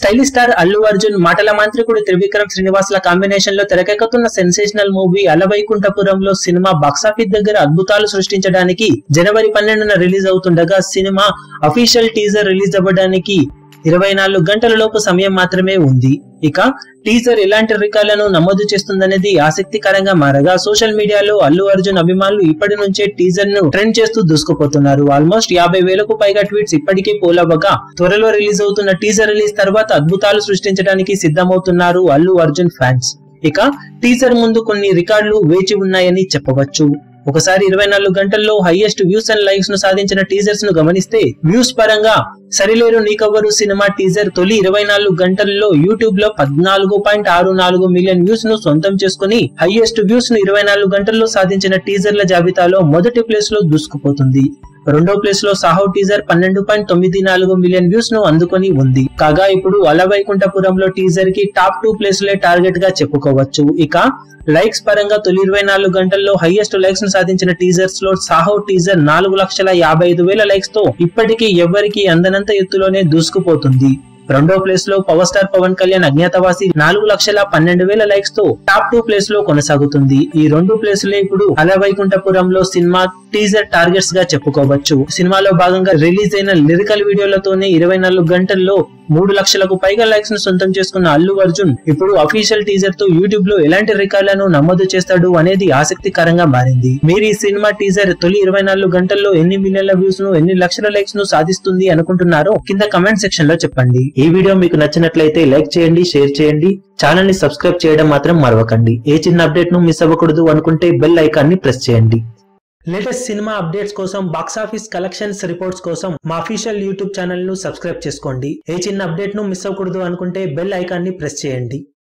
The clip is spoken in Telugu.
స్టైలిష్ స్టార్ అల్లు అర్జున్ మాటల మాంత్రికుడు త్రివిక్రమ్ శ్రీనివాసుల కాంబినేషన్ లో తెరకెక్కుతున్న సెన్సేషనల్ మూవీ అలవైకుంఠపురంలో సినిమా బాక్సాఫీస్ దగ్గర అద్భుతాలు సృష్టించడానికి జనవరి పన్నెండున రిలీజ్ అవుతుండగా సినిమా అఫీషియల్ టీజర్ రిలీజ్ అవ్వడానికి ఇరవై నాలుగు గంటల లోపు సమయం మాత్రమే ఉంది ఇక టీజర్ ఎలాంటి రికార్డులను నమోదు చేస్తుందనేది ఆసక్తికరంగా మారగా సోషల్ మీడియాలో అల్లు అర్జున్ అభిమానులు ఇప్పటి నుంచే టీజర్ ను ట్రెండ్ చేస్తూ దూసుకుపోతున్నారు ఆల్మోస్ట్ యాభై వేలకు పైగా ట్వీట్స్ ఇప్పటికే పోలవగా త్వరలో రిలీజ్ అవుతున్న టీజర్ రిలీజ్ తర్వాత అద్భుతాలు సృష్టించడానికి సిద్ధమవుతున్నారు అల్లు అర్జున్ ఫ్యాన్స్ ఇక టీజర్ ముందు కొన్ని రికార్డులు వేచి ఉన్నాయని చెప్పవచ్చు ఒకసారి ఇరవై నాలుగు గంటల్లో హైయెస్ట్ వ్యూస్ అండ్ లైక్స్ ను సాధించిన టీజర్స్ ను గమనిస్తే వ్యూస్ పరంగా సరిలేరు నీకెవ్వరు సినిమా టీజర్ తొలి ఇరవై నాలుగు గంటల్లో యూట్యూబ్ లో పద్నాలుగు పాయింట్ ఆరు నాలుగు మిలియన్ వ్యూస్ ను సొంతం చేసుకుని హైయెస్ట్ వ్యూస్ ను ఇరవై నాలుగు గంటల్లో సాధించిన టీజర్ల జాబితాలో మొదటి ప్లేస్ లో దూసుకుపోతుంది రెండో ప్లేస్ లో సాహో టీజర్ పన్నెండు పాయింట్ తొమ్మిది నాలుగు మిలియన్ వ్యూస్ ను అందుకొని ఉంది కాగా ఇప్పుడు అలవైకుంఠపురంలో టీజర్ కి టాప్ టూ ప్లేస్ లే టార్గెట్ గా చెప్పుకోవచ్చు ఇక లైక్స్ పరంగా తొలి ఇరవై నాలుగు గంటల్లో హైయెస్ట్ లైక్స్ ను సాధించిన టీజర్స్ లో సాహో టీజర్ నాలుగు లక్షల యాభై ఐదు వేల లైక్స్ తో ఇప్పటికీ ఎవ్వరికి అందనంత ఎత్తులోనే దూసుకుపోతుంది రెండో ప్లేస్ లో పవర్ స్టార్ పవన్ కళ్యాణ్ అజ్ఞాతవాసి నాలుగు లక్షల పన్నెండు వేల లైక్స్ తో టాప్ టూ ప్లేస్ లో కొనసాగుతుంది ఈ రెండు ప్లేసులే ఇప్పుడు అలవైకుంఠపురంలో సినిమా టీజర్ టార్గెట్స్ గా చెప్పుకోవచ్చు సినిమాలో భాగంగా రిలీజ్ అయిన లిరికల్ వీడియోలతోనే ఇరవై నాలుగు గంటల్లో మూడు లక్షలకు పైగా లైక్స్ ను సొంతం చేసుకున్న అల్లు అర్జున్ ఇప్పుడు అఫీషియల్ టీజర్ తో యూట్యూబ్ లో ఎలాంటి రికార్డులను నమోదు చేస్తాడు అనేది ఆసక్తికరంగా మారింది మీరు ఈ సినిమా టీజర్ తొలి ఇరవై నాలుగు గంటల్లో ఎన్ని మిలియన్ల వ్యూస్ ను ఎన్ని లక్షల లైక్స్ ను సాధిస్తుంది అనుకుంటున్నారో కింద కమెంట్ సెక్షన్ లో చెప్పండి ఈ వీడియో మీకు నచ్చినట్లయితే లైక్ చేయండి షేర్ చేయండి ఛానల్ ని సబ్స్క్రైబ్ చేయడం మాత్రం మరవకండి ఏ చిన్న అప్డేట్ ను మిస్ అవ్వకూడదు అనుకుంటే బెల్ ఐకాన్ ని ప్రెస్ చేయండి లేటెస్ట్ సినిమా అప్డేట్స్ కోసం బాక్సాఫీస్ కలెక్షన్స్ రిపోర్ట్స్ కోసం మా అఫీషియల్ యూట్యూబ్ ఛానల్ ను సబ్స్క్రైబ్ చేసుకోండి ఏ చిన్న అప్డేట్ ను మిస్ అవ్వకూడదు అనుకుంటే బెల్ ఐకాన్ ని ప్రెస్ చేయండి